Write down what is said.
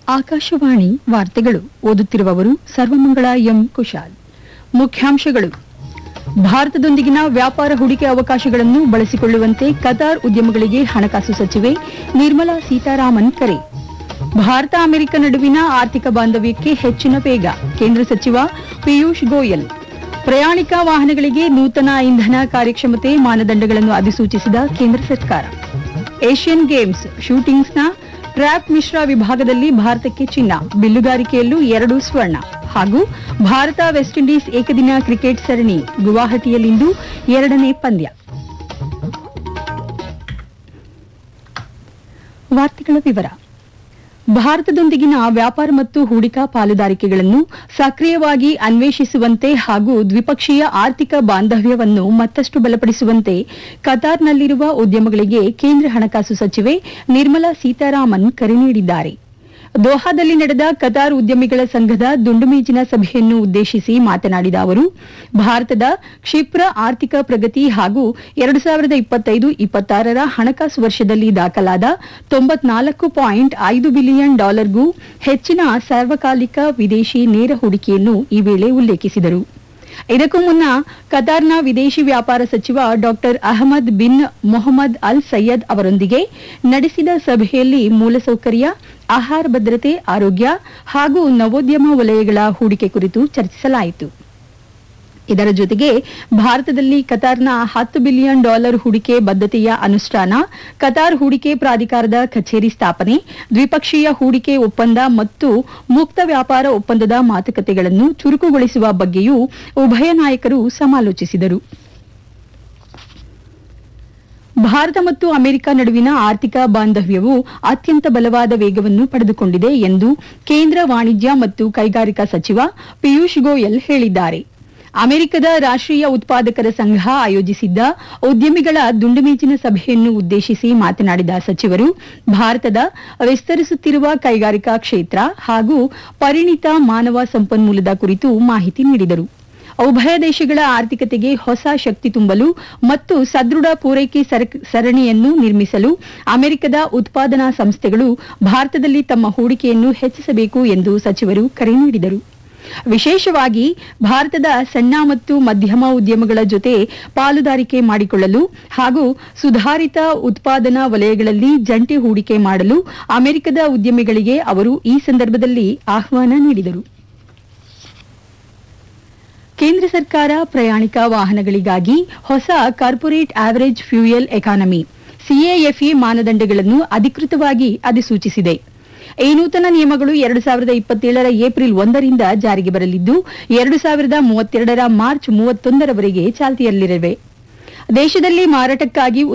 ಆಕಾಶವಾಣಿ ವಾರ್ತೆಗಳು ಓದುತ್ತಿರುವವರು ಸರ್ವಮಂಗಳ ಎಂ ಕುಶಾಲ್ ಮುಖ್ಯಾಂಶಗಳು ಭಾರತದೊಂದಿಗಿನ ವ್ಯಾಪಾರ ಹೂಡಿಕೆ ಅವಕಾಶಗಳನ್ನು ಬಳಸಿಕೊಳ್ಳುವಂತೆ ಕತಾರ್ ಉದ್ಯಮಗಳಿಗೆ ಹಣಕಾಸು ಸಚಿವೆ ನಿರ್ಮಲಾ ಸೀತಾರಾಮನ್ ಕರೆ ಭಾರತ ಅಮೆರಿಕ ನಡುವಿನ ಆರ್ಥಿಕ ಬಾಂಧವ್ಯಕ್ಕೆ ಹೆಚ್ಚಿನ ವೇಗ ಕೇಂದ್ರ ಸಚಿವ ಪಿಯೂಷ್ ಗೋಯಲ್ ಪ್ರಯಾಣಿಕ ವಾಹನಗಳಿಗೆ ನೂತನ ಇಂಧನ ಕಾರ್ಯಕ್ಷಮತೆ ಮಾನದಂಡಗಳನ್ನು ಅಧಿಸೂಚಿಸಿದ ಕೇಂದ್ರ ಸರ್ಕಾರ ಏಷ್ಯನ್ ಗೇಮ್ಸ್ ಶೂಟಿಂಗ್ಸ್ನ ಟ್ರ್ಯಾಪ್ ಮಿಶ್ರ ವಿಭಾಗದಲ್ಲಿ ಭಾರತಕ್ಕೆ ಚಿನ್ನ ಬಿಲ್ಲುಗಾರಿಕೆಯಲ್ಲೂ ಎರಡು ಸ್ವರ್ಣ ಹಾಗೂ ಭಾರತ ವೆಸ್ಟ್ ಇಂಡೀಸ್ ಏಕದಿನ ಕ್ರಿಕೆಟ್ ಸರಣಿ ಗುವಾಹಟಿಯಲ್ಲಿಂದು ಎರಡನೇ ಪಂದ್ಯ ವಾರ್ತೆಗಳ ವಿವರ ಭಾರತದೊಂದಿಗಿನ ವ್ಯಾಪಾರ ಮತ್ತು ಹೂಡಿಕಾ ಪಾಲುದಾರಿಕೆಗಳನ್ನು ಸಕ್ರಿಯವಾಗಿ ಅನ್ವೇಷಿಸುವಂತೆ ಹಾಗೂ ದ್ವಿಪಕ್ಷೀಯ ಆರ್ಥಿಕ ಬಾಂಧವ್ಯವನ್ನು ಮತ್ತಷ್ಟು ಬಲಪಡಿಸುವಂತೆ ಕತಾರ್ನಲ್ಲಿರುವ ಉದ್ಯಮಗಳಿಗೆ ಕೇಂದ್ರ ಹಣಕಾಸು ಸಚಿವೆ ನಿರ್ಮಲಾ ಸೀತಾರಾಮನ್ ಕರೆ ನೀಡಿದ್ದಾರೆ ದೋಹಾದಲ್ಲಿ ನಡೆದ ಕತಾರ್ ಉದ್ಯಮಿಗಳ ಸಂಘದ ದುಂಡುಮೇಜಿನ ಸಭೆಯನ್ನು ಉದ್ದೇಶಿಸಿ ಮಾತನಾಡಿದ ಅವರು ಭಾರತದ ಕ್ಷಿಪ್ರ ಆರ್ಥಿಕ ಪ್ರಗತಿ ಹಾಗೂ ಎರಡು ಸಾವಿರದ ಇಪ್ಪತ್ತೈದು ಇಪ್ಪತ್ತಾರರ ಹಣಕಾಸು ವರ್ಷದಲ್ಲಿ ದಾಖಲಾದ ತೊಂಬತ್ನಾಲ್ಕು ಪಾಯಿಂಟ್ ಐದು ಬಿಲಿಯನ್ ಡಾಲರ್ಗೂ ಹೆಚ್ಚಿನ ಸಾರ್ವಕಾಲಿಕ ವಿದೇಶಿ ನೇರ ಹೂಡಿಕೆಯನ್ನು ಈ ವೇಳೆ ಉಲ್ಲೇಖಿಸಿದರು ಇದಕ್ಕೂ ಮುನ್ನ ಕತಾರ್ನ ವಿದೇಶಿ ವ್ಯಾಪಾರ ಸಚಿವ ಡಾಕ್ಟರ್ ಅಹಮದ್ ಬಿನ್ ಮೊಹಮ್ಮದ್ ಅಲ್ ಸಯ್ಯದ್ ಅವರೊಂದಿಗೆ ನಡೆಸಿದ ಸಭೆಯಲ್ಲಿ ಮೂಲಸೌಕರ್ಯ ಆಹಾರ ಭದ್ರತೆ ಆರೋಗ್ಯ ಹಾಗೂ ನವೋದ್ಯಮ ವಲಯಗಳ ಹೂಡಿಕೆ ಕುರಿತು ಚರ್ಚಿಸಲಾಯಿತು ಇದರ ಜೊತೆಗೆ ಭಾರತದಲ್ಲಿ ಕತಾರ್ನ ಹತ್ತು ಬಿಲಿಯನ್ ಡಾಲರ್ ಹೂಡಿಕೆ ಬದ್ಧತೆಯ ಅನುಷ್ಠಾನ ಕತಾರ್ ಹೂಡಿಕೆ ಪ್ರಾಧಿಕಾರದ ಕಚೇರಿ ಸ್ಥಾಪನೆ ದ್ವಿಪಕ್ಷೀಯ ಹೂಡಿಕೆ ಒಪ್ಪಂದ ಮತ್ತು ಮುಕ್ತ ವ್ಯಾಪಾರ ಒಪ್ಪಂದದ ಮಾತುಕತೆಗಳನ್ನು ಚುರುಕುಗೊಳಿಸುವ ಬಗ್ಗೆಯೂ ಉಭಯ ನಾಯಕರು ಸಮಾಲೋಚಿಸಿದರು ಭಾರತ ಮತ್ತು ಅಮೆರಿಕ ನಡುವಿನ ಆರ್ಥಿಕ ಬಾಂಧವ್ಯವು ಅತ್ಯಂತ ಬಲವಾದ ವೇಗವನ್ನು ಪಡೆದುಕೊಂಡಿದೆ ಎಂದು ಕೇಂದ್ರ ವಾಣಿಜ್ಯ ಮತ್ತು ಕೈಗಾರಿಕಾ ಸಚಿವ ಪಿಯೂಷ್ ಗೋಯಲ್ ಹೇಳಿದ್ದಾರೆ ಅಮೆರಿಕದ ರಾಷ್ಟ್ರೀಯ ಉತ್ಪಾದಕರ ಸಂಘ ಆಯೋಜಿಸಿದ್ದ ಉದ್ಯಮಿಗಳ ದುಂಡುಮೇಜಿನ ಸಭೆಯನ್ನು ಉದ್ದೇಶಿಸಿ ಮಾತನಾಡಿದ ಸಚಿವರು ಭಾರತದ ವಿಸ್ತರಿಸುತ್ತಿರುವ ಕೈಗಾರಿಕಾ ಕ್ಷೇತ್ರ ಹಾಗೂ ಪರಿಣಿತ ಮಾನವ ಸಂಪನ್ಮೂಲದ ಕುರಿತು ಮಾಹಿತಿ ನೀಡಿದರು ಉಭಯ ದೇಶಗಳ ಆರ್ಥಿಕತೆಗೆ ಹೊಸ ಶಕ್ತಿ ತುಂಬಲು ಮತ್ತು ಸದೃಢ ಪೂರೈಕೆ ಸರಕ್- ಸರಣಿಯನ್ನು ನಿರ್ಮಿಸಲು ಅಮೆರಿಕದ ಉತ್ಪಾದನಾ ಸಂಸ್ಥೆಗಳು ಭಾರತದಲ್ಲಿ ತಮ್ಮ ಹೂಡಿಕೆಯನ್ನು ಹೆಚ್ಚಿಸಬೇಕು ಎಂದು ಸಚಿವರು ಕರೆ ನೀಡಿದರು ವಿಶೇಷವಾಗಿ ಭಾರತದ ಸಣ್ಣ ಮತ್ತು ಮಧ್ಯಮ ಉದ್ಯಮಗಳ ಜೊತೆ ಪಾಲುದಾರಿಕೆ ಮಾಡಿಕೊಳ್ಳಲು ಹಾಗೂ ಸುಧಾರಿತ ಉತ್ಪಾದನಾ ವಲಯಗಳಲ್ಲಿ ಜಂಟಿ ಹೂಡಿಕೆ ಮಾಡಲು ಅಮೆರಿಕದ ಉದ್ಯಮಿಗಳಿಗೆ ಅವರು ಈ ಸಂದರ್ಭದಲ್ಲಿ ಆಹ್ವಾನ ನೀಡಿದರು ಕೇಂದ್ರ ಸರ್ಕಾರ ಪ್ರಯಾಣಿಕ ವಾಹನಗಳಿಗಾಗಿ ಹೊಸ corporate average fuel economy CAFE ಮಾನದಂಡಗಳನ್ನು ಅಧಿಕೃತವಾಗಿ ಅಧಿಸೂಚಿಸಿದೆ ಈ ನೂತನ ನಿಯಮಗಳು ಎರಡು ಸಾವಿರದ ಇಪ್ಪತ್ತೇಳರ ಏಪ್ರಿಲ್ ಒಂದರಿಂದ ಜಾರಿಗೆ ಬರಲಿದ್ದು ಎರಡು ಸಾವಿರದ ಮೂವತ್ತೆರಡರ ಮಾರ್ಚ್ ಮೂವತ್ತೊಂದರವರೆಗೆ ಚಾಲ್ತಿಯಲ್ಲಿರಲಿವೆ ದೇಶದಲ್ಲಿ ಮಾರಾಟಕ್ಕಾಗಿ